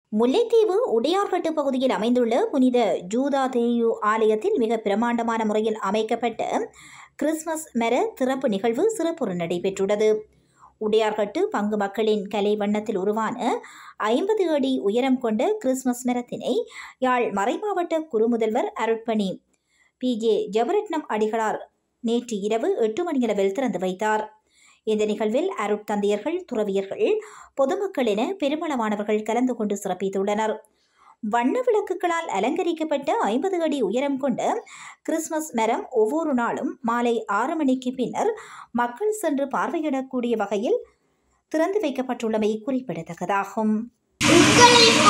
முல்லைத்தீவு உடையார்கட்டு பகுதியில் அமைந்துள்ள புனித ஜூதா தேயு ஆலயத்தில் மிக பிரமாண்டமான முறையில் அமைக்கப்பட்ட கிறிஸ்மஸ் மர திறப்பு நிகழ்வு சிறப்புற நடைபெற்றுள்ளது உடையார்கட்டு பங்கு மக்களின் கலை வண்ணத்தில் உருவான ஐம்பது அடி உயரம் கொண்ட கிறிஸ்மஸ் மரத்தினை யாழ் மறைமாவட்ட குறுமுதல்வர் அருட்பணி பி ஜே ஜபரட்னம் அடிகளார் நேற்று இரவு எட்டு மணியளவில் திறந்து வைத்தார் இந்த நிகழ்வில் அருட்தந்தையர்கள் துறவியர்கள் பொதுமக்கள் என பெருமளவானவர்கள் கலந்து கொண்டு சிறப்பித்துள்ளனர் வண்ண விளக்குகளால் அலங்கரிக்கப்பட்ட ஐம்பது அடி உயரம் கொண்ட கிறிஸ்மஸ் மரம் ஒவ்வொரு நாளும் மாலை ஆறு மணிக்கு பின்னர் மக்கள் சென்று பார்வையிடக்கூடிய வகையில் திறந்து வைக்கப்பட்டுள்ளமை குறிப்பிடத்தக்கதாகும் உங்களை